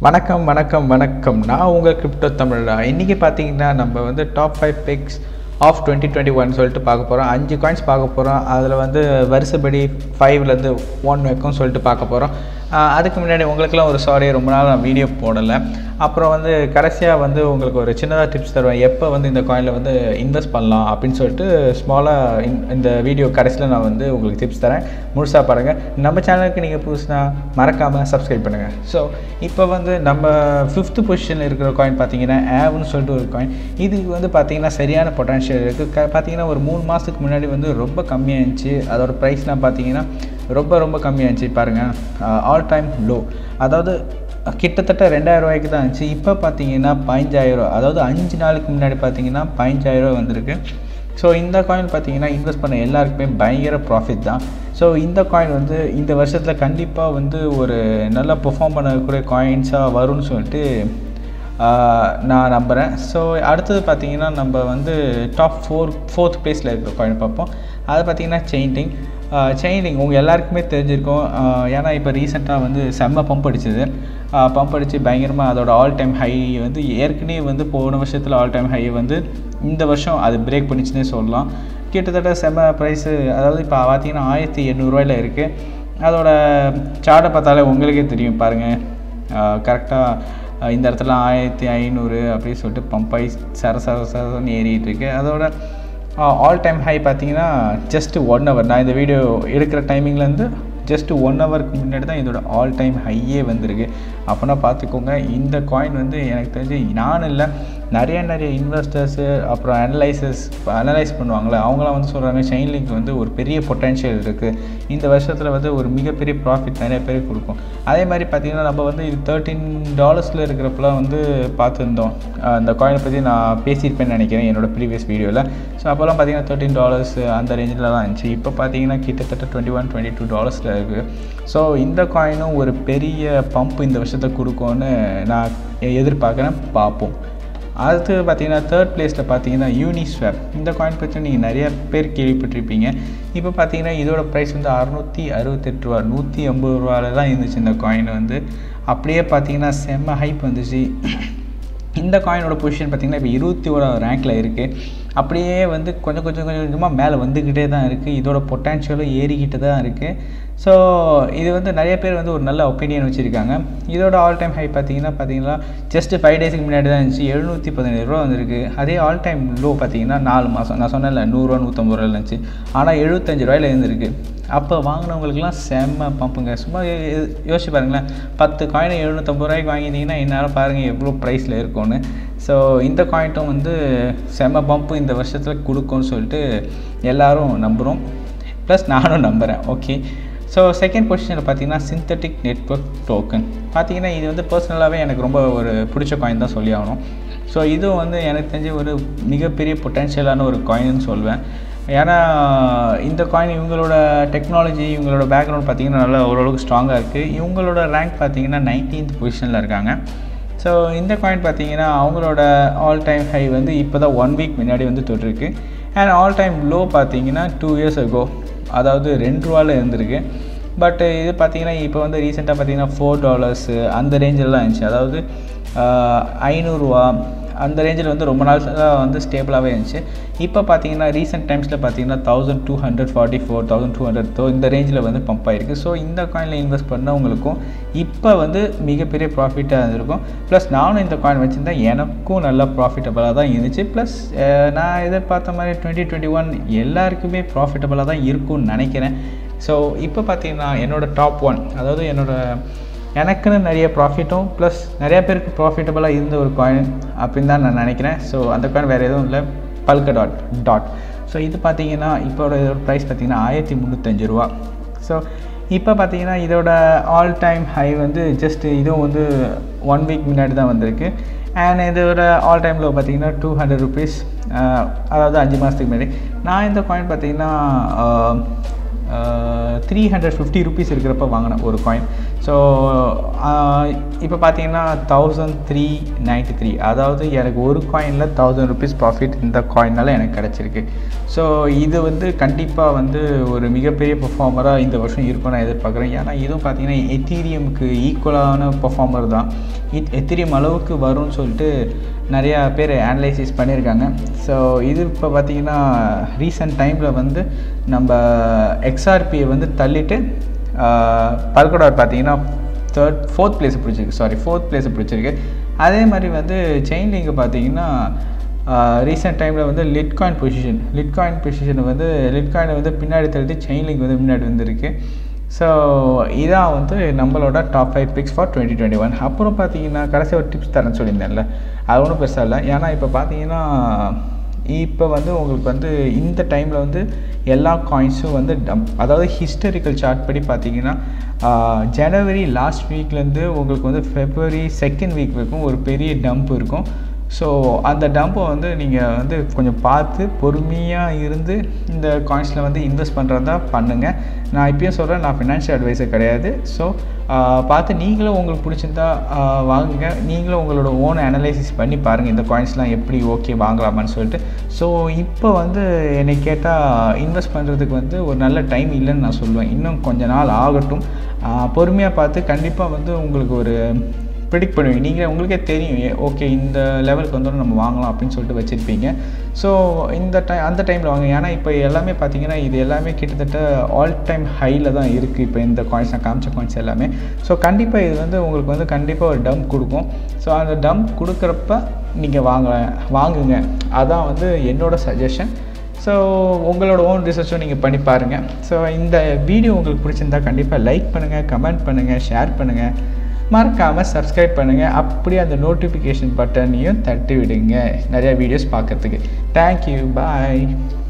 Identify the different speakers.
Speaker 1: வணக்கம் வணக்கம் வணக்கம் நான் உங்கள் கிரிப்டோ தமிழா இன்றைக்கி பார்த்தீங்கன்னா நம்ம வந்து top five picks of twenty twenty one சொல்லிட்டு பார்க்க போகிறோம் அஞ்சு காயின்ஸ் பார்க்க போகிறோம் அதில் வந்து வருஷப்படி ஃபைவ்லேருந்து ஒன் வைக்கும் சொல்லிட்டு பார்க்க போகிறோம் அதுக்கு முன்னாடி உங்களுக்குலாம் ஒரு சாரி ரொம்ப நாள் நான் வீடியோ போடலை அப்புறம் வந்து கடைசியாக வந்து உங்களுக்கு ஒரு சின்னதாக டிப்ஸ் தருவேன் எப்போ வந்து இந்த காயினில் வந்து இன்வெஸ்ட் பண்ணலாம் அப்படின்னு சொல்லிட்டு ஸ்மாலாக இந்த வீடியோ கடைசியில் நான் வந்து உங்களுக்கு டிப்ஸ் தரேன் முழுசாக பாருங்கள் நம்ம சேனலுக்கு நீங்கள் புதுசுனா மறக்காமல் சப்ஸ்கிரைப் பண்ணுங்கள் ஸோ இப்போ வந்து நம்ம ஃபிஃப்த்து பொசிஷனில் இருக்கிற காயின் பார்த்தீங்கன்னா ஆவ்னு சொல்லிட்டு ஒரு காயின் இதுக்கு வந்து பார்த்தீங்கன்னா சரியான பொட்டன்ஷியல் இருக்குது க பார்த்தீங்கன்னா ஒரு மூணு மாதத்துக்கு முன்னாடி வந்து ரொம்ப கம்மியாக இருந்துச்சு அதோட ப்ரைஸ்லாம் பார்த்தீங்கன்னா ரொம்ப ரொம்ப கம்மியாக இருந்துச்சு பாருங்கள் ஆல் டைம் லோ அதாவது கிட்டத்தட்ட ரெண்டாயிரம் ரூபாய்க்கு தான் இருந்துச்சு இப்போ பார்த்தீங்கன்னா பதினஞ்சாயிரம் அதாவது அஞ்சு நாளுக்கு முன்னாடி பார்த்தீங்கன்னா பதினஞ்சாயிரம் வந்திருக்கு ஸோ இந்த காயின் பார்த்தீங்கன்னா இன்வெஸ்ட் பண்ண எல்லாருக்குமே பயங்கர ப்ராஃபிட் தான் ஸோ இந்த காயின் வந்து இந்த வருஷத்தில் கண்டிப்பாக வந்து ஒரு நல்லா பெர்ஃபார்ம் பண்ணக்கூடிய காயின்ஸாக வரும்னு சொல்லிட்டு நான் நம்புகிறேன் ஸோ அடுத்தது பார்த்தீங்கன்னா நம்ம வந்து டாப் ஃபோர் ஃபோர்த் ப்ளேஸில் இருக்கிற காயின் பார்ப்போம் அது பார்த்தீங்கன்னா செயின்டிங் செயினிங் உங்கள் எல்லாருக்குமே தெரிஞ்சிருக்கும் ஏன்னா இப்போ ரீசெண்டாக வந்து செம்ம பம்ப் அடிச்சது பம்ப் அடித்து பயங்கரமாக அதோட ஆல் டைம் ஹை வந்து ஏற்கனவே வந்து போன வருஷத்தில் ஆல் டைம் ஹை வந்து இந்த வருஷம் அது பிரேக் பண்ணிச்சுன்னே சொல்லலாம் கிட்டத்தட்ட செம்ம ப்ரைஸு அதாவது இப்போ பார்த்தீங்கன்னா ஆயிரத்தி எண்ணூறுரூவாயில் இருக்குது அதோட சார்ட்டை பார்த்தாலே உங்களுக்கே தெரியும் பாருங்கள் கரெக்டாக இந்த இடத்துல ஆயிரத்தி ஐநூறு அப்படின்னு சொல்லிட்டு பம்ப் ஆகி சர சர சரன்னு ஏறிட்டு இருக்கு அதோட ஆல் டைம் ஹை பார்த்தீங்கன்னா ஜஸ்ட் ஒன் ஹவர் நான் இந்த வீடியோ எடுக்கிற டைமிங்லேருந்து ஜஸ்ட் ஒன் ஹவருக்கு முன்னாடி தான் இதோட ஆல் டைம் ஹையே வந்திருக்கு அப்போனா பார்த்துக்கோங்க இந்த காயின் வந்து எனக்கு தெரிஞ்சு நான் இல்லை நிறைய நிறைய இன்வெஸ்டர்ஸு அப்புறம் அனலைசஸ் அனலைஸ் பண்ணுவாங்களே அவங்களாம் வந்து சொல்கிறாங்க செயின்லிங்க் வந்து ஒரு பெரிய பொட்டென்ஷியல் இருக்குது இந்த வருஷத்தில் வந்து ஒரு மிகப்பெரிய ப்ராஃபிட் நிறைய பேருக்கு கொடுக்கும் அதே மாதிரி பார்த்திங்கன்னா நம்ம வந்து இது தேர்ட்டின் டாலர்ஸில் இருக்கிறப்பெல்லாம் வந்து பார்த்துருந்தோம் அந்த காயினை பற்றி நான் பேசியிருப்பேன்னு நினைக்கிறேன் என்னோடய ப்ரீவியஸ் வீடியோவில் ஸோ அப்போல்லாம் பார்த்தீங்கன்னா தேர்ட்டின் டாலர்ஸ் அந்த ரேஞ்சில் தான் இருந்துச்சு இப்போ பார்த்தீங்கன்னா கிட்டத்தட்ட டுவெண்ட்டி ஒன் டுவெண்ட்டி டூ டாலர்ஸில் இருக்குது ஸோ இந்த காயினும் ஒரு பெரிய பம்ப் இந்த வருஷத்தை கொடுக்கும்னு நான் எதிர்பார்க்குறேன் பார்ப்போம் அடுத்து பார்த்தீங்கன்னா தேர்ட் பிளேஸில் பார்த்தீங்கன்னா யூனிஸ்வாப் இந்த காயின் பற்றி நீங்கள் நிறைய பேர் கேள்விப்பட்டிருப்பீங்க இப்போ பார்த்தீங்கன்னா இதோட ப்ரைஸ் வந்து அறநூற்றி அறுபத்தெட்டு ரூபா நூற்றி ஐம்பது ரூபாவில் தான் இருந்துச்சு இந்த காயின் வந்து அப்படியே பார்த்தீங்கன்னா செம்ம ஹைப் வந்துச்சு இந்த காயினோட பொசிஷன் பார்த்திங்கன்னா இப்போ இருபத்தி ஓராவது ரேங்க்கில் இருக்குது அப்படியே வந்து கொஞ்சம் கொஞ்சம் கொஞ்சம் கொஞ்சமாக மேலே வந்துக்கிட்டே தான் இருக்குது இதோட பொட்டான்ஷியலும் ஏறிக்கிட்டு தான் இருக்குது ஸோ இது வந்து நிறைய பேர் வந்து ஒரு நல்ல ஒப்பீனியன் வச்சுருக்காங்க இதோட ஆல் டைம் ஹை பார்த்தீங்கன்னா பார்த்தீங்கன்னா ஜஸ்ட் ஃபைவ் டேஸுக்கு முன்னாடி தான் இருந்துச்சு எழுநூற்றி பதினேழு ரூபா வந்திருக்கு அதே ஆல் டைம் லோ பார்த்தீங்கன்னா நாலு மாதம் நான் சொன்னேன்ல நூறுரூவா நூற்றம்பது ரூபாயில் இருந்துச்சு ஆனால் எழுபத்தஞ்சு ரூபாயில் இருந்திருக்கு அப்போ வாங்கினவங்களுக்குலாம் செம்ம பம்புங்க சும்மா யோசிச்சு பாருங்களேன் பத்து காயினை எழுநூற்றம்பது ரூபாய்க்கு வாங்கியிருந்தீங்கன்னா என்னால் பாருங்கள் எவ்வளோ ப்ரைஸில் இருக்கும்னு ஸோ இந்த காயின்ட்டும் வந்து செம்ம பம்பு இந்த வருஷத்தில் கொடுக்கும்னு சொல்லிட்டு எல்லோரும் நம்புகிறோம் ப்ளஸ் நானும் நம்புகிறேன் ஓகே ஸோ செகண்ட் பொசிஷனில் பார்த்தீங்கன்னா சிந்தட்டிக் நெட்ஒர்க் டோக்கன் பார்த்தீங்கன்னா இது வந்து பர்சனலாகவே எனக்கு ரொம்ப ஒரு பிடிச்ச காயின் தான் சொல்லி ஆகணும் ஸோ இதுவும் வந்து எனக்கு தெரிஞ்ச ஒரு மிகப்பெரிய பொட்டென்ஷியலான ஒரு காயின்னு சொல்வேன் ஏன்னா இந்த காயின் இவங்களோட டெக்னாலஜி இவங்களோட பேக்ரவுண்ட் பார்த்திங்கன்னா நல்லா ஓரளவுக்கு ஸ்ட்ராங்காக இருக்குது இவங்களோட ரேங்க் பார்த்திங்கன்னா நைன்டீன்த் பொசிஷனில் இருக்காங்க ஸோ இந்த காயின் பார்த்தீங்கன்னா அவங்களோட ஆல் டைம் ஹை வந்து இப்போ தான் ஒன் வீக் முன்னாடி வந்து தொட்டிருக்கு அண்ட் ஆல் டைம் லோ பார்த்தீங்கன்னா டூ இயர்ஸ் அகோ அதாவது ரெண்டு ரூபாவில் இருந்திருக்கு பட் இது பார்த்தீங்கன்னா இப்போ வந்து ரீசெண்டாக பார்த்தீங்கன்னா ஃபோர் டாலர்ஸு அந்த ரேஞ்செல்லாம் இருந்துச்சு அதாவது ஐநூறுரூவா அந்த ரேஞ்சில் வந்து ரொம்ப நாள் வந்து ஸ்டேபிளாகவே இருந்துச்சு இப்போ பார்த்தீங்கன்னா ரீசெண்ட் டைம்ஸில் பார்த்தீங்கன்னா thousand two hundred forty four thousand two hundred தோ இந்த ரேஞ்சில் வந்து பம்ப் ஆகிருக்கு ஸோ இந்த காயினில் இன்வெஸ்ட் பண்ணவங்களுக்கும் இப்போ வந்து மிகப்பெரிய ப்ராஃபிட்டாக இருந்திருக்கும் ப்ளஸ் நானும் இந்த காயின் வச்சுருந்தேன் எனக்கும் நல்லா ப்ராஃபிட்டபுளாக தான் இருந்துச்சு ப்ளஸ் நான் எதிர்பார்த்த மாதிரி டுவெண்ட்டி டுவெண்ட்டி ஒன் எல்லாருக்குமே ப்ராஃபிட்டபுளாக தான் இருக்கும்னு நினைக்கிறேன் ஸோ இப்போ பார்த்தீங்கன்னா என்னோடய டாப் ஒன் அதாவது என்னோடய எனக்குன்னு நிறைய ப்ராஃபிட்டும் ப்ளஸ் நிறைய பேருக்கு ப்ராஃபிட்டபுளாக இருந்த ஒரு காயின் அப்படின்னு தான் நான் நினைக்கிறேன் ஸோ அந்த காயின் வேறு எதுவும் இல்லை பல்க டாட் டாட் ஸோ இது பார்த்தீங்கன்னா இப்போட இதோட ப்ரைஸ் பார்த்தீங்கன்னா ஆயிரத்தி முந்நூற்றஞ்சு ரூபா ஸோ இப்போ பார்த்தீங்கன்னா இதோட ஆல் டைம் ஹை வந்து ஜஸ்ட் இதுவும் வந்து ஒன் வீக் முன்னாடி தான் வந்திருக்கு அண்ட் இதோட ஆல் டைம் லோ பார்த்தீங்கன்னா டூ ஹண்ட்ரட் ருபீஸ் அதாவது அஞ்சு மாதத்துக்கு முன்னாடி நான் இந்த காயின் பார்த்தீங்கன்னா த்ரீ ஹண்ட்ரட் ஃபிஃப்டி ருபீஸ் இருக்கிறப்ப வாங்கினேன் ஒரு காயின் ஸோ இப்போ பார்த்தீங்கன்னா தௌசண்ட் த்ரீ நைன்ட்டி த்ரீ அதாவது எனக்கு ஒரு காயினில் தௌசண்ட் ருபீஸ் ப்ராஃபிட் இந்த காயினால் எனக்கு கிடச்சிருக்கு ஸோ இது வந்து கண்டிப்பாக வந்து ஒரு மிகப்பெரிய பெர்ஃபார்மராக இந்த வருஷம் இருக்கும் நான் எதிர்பார்க்குறேன் ஏன்னா இதுவும் பார்த்தீங்கன்னா எத்தீரியமுக்கு ஈக்குவலான பெர்ஃபார்மர் தான் இத் எத்திரியம் அளவுக்கு வரும்னு சொல்லிட்டு நிறையா பேர் அனலைசிஸ் பண்ணியிருக்காங்க ஸோ இது இப்போ பார்த்தீங்கன்னா ரீசெண்ட் டைமில் வந்து நம்ம எக்ஸ்ஆர்பியை வந்து தள்ளிட்டு பல்கடார் பார்த்தீங்கன்னா தேர்ட் ஃபோர்த் பிளேஸ் பிடிச்சிருக்கு சாரி ஃபோர்த் பிளேஸ் பிடிச்சிருக்கு அதே மாதிரி வந்து செயின் லிங்க் பார்த்தீங்கன்னா ரீசெண்ட் டைமில் வந்து லிட்காயின் பொசிஷன் லிட்காயின் பொசிஷனை வந்து லிட்காயினை வந்து பின்னாடி தள்ளிட்டு செயின் லிங்க் வந்து முன்னாடி வந்திருக்கு ஸோ இதான் வந்து நம்மளோட top five picks for twenty twenty one அப்புறம் பார்த்தீங்கன்னா கடைசி ஒரு டிப்ஸ் தரேன்னு சொல்லியிருந்தேன்ல அது ஒன்றும் பெருசாக இல்லை ஏன்னா இப்போ பார்த்தீங்கன்னா இப்போ வந்து உங்களுக்கு வந்து இந்த டைமில் வந்து எல்லா காயின்ஸும் வந்து டம் அதாவது ஹிஸ்டரிக்கல் சார்ட் படி பார்த்தீங்கன்னா ஜனவரி லாஸ்ட் வீக்லேருந்து உங்களுக்கு வந்து ஃபெப்ரவரி செகண்ட் வீக் வரைக்கும் ஒரு பெரிய டம்ப் இருக்கும் ஸோ அந்த டம்பை வந்து நீங்கள் வந்து கொஞ்சம் பார்த்து பொறுமையாக இருந்து இந்த காயின்ஸில் வந்து இன்வெஸ்ட் பண்ணுறதா பண்ணுங்கள் நான் இப்பயும் சொல்கிறேன் நான் ஃபினான்ஷியல் அட்வைஸர் கிடையாது ஸோ பார்த்து நீங்களும் உங்களுக்கு பிடிச்சிருந்தா வாங்குங்க நீங்களும் உங்களோட ஓன் அனலைசிஸ் பண்ணி பாருங்கள் இந்த காயின்ஸ்லாம் எப்படி ஓகே வாங்கலாமான்னு சொல்லிட்டு ஸோ இப்போ வந்து என்னை கேட்டால் இன்வெஸ்ட் பண்ணுறதுக்கு வந்து ஒரு நல்ல டைம் இல்லைன்னு நான் சொல்லுவேன் இன்னும் கொஞ்ச நாள் ஆகட்டும் பொறுமையாக பார்த்து கண்டிப்பாக வந்து உங்களுக்கு ஒரு ப்ரிடிக்ட் பண்ணுவீங்க நீங்கள் உங்களுக்கே தெரியும் ஓகே இந்த லெவலுக்கு வந்தோடனே நம்ம வாங்கலாம் அப்படின்னு சொல்லிட்டு வச்சுருப்பீங்க ஸோ இந்த டைம் அந்த டைமில் வாங்க ஏன்னா இப்போ எல்லாமே பார்த்தீங்கன்னா இது எல்லாமே கிட்டத்தட்ட ஆல் டைம் ஹையில் தான் இருக்குது இப்போ இந்த காயின்ஸ் நான் காமிச்ச காயின்ஸ் எல்லாமே ஸோ கண்டிப்பாக இது வந்து உங்களுக்கு வந்து கண்டிப்பாக ஒரு டம்ப் கொடுக்கும் ஸோ அந்த டம்ப் கொடுக்குறப்ப நீங்கள் வாங்க வாங்குங்க அதான் வந்து என்னோட சஜஷன் ஸோ உங்களோட ஓன் ரிசர்ச்சும் நீங்கள் பண்ணி பாருங்கள் ஸோ இந்த வீடியோ உங்களுக்கு பிடிச்சிருந்தா கண்டிப்பாக லைக் பண்ணுங்கள் கமெண்ட் பண்ணுங்கள் ஷேர் பண்ணுங்கள் மறக்காமல் சப்ஸ்கிரைப் பண்ணுங்கள் அப்படியே அந்த நோட்டிஃபிகேஷன் பட்டனையும் தட்டி விடுங்க நிறையா வீடியோஸ் பார்க்குறதுக்கு தேங்க்யூ பாய்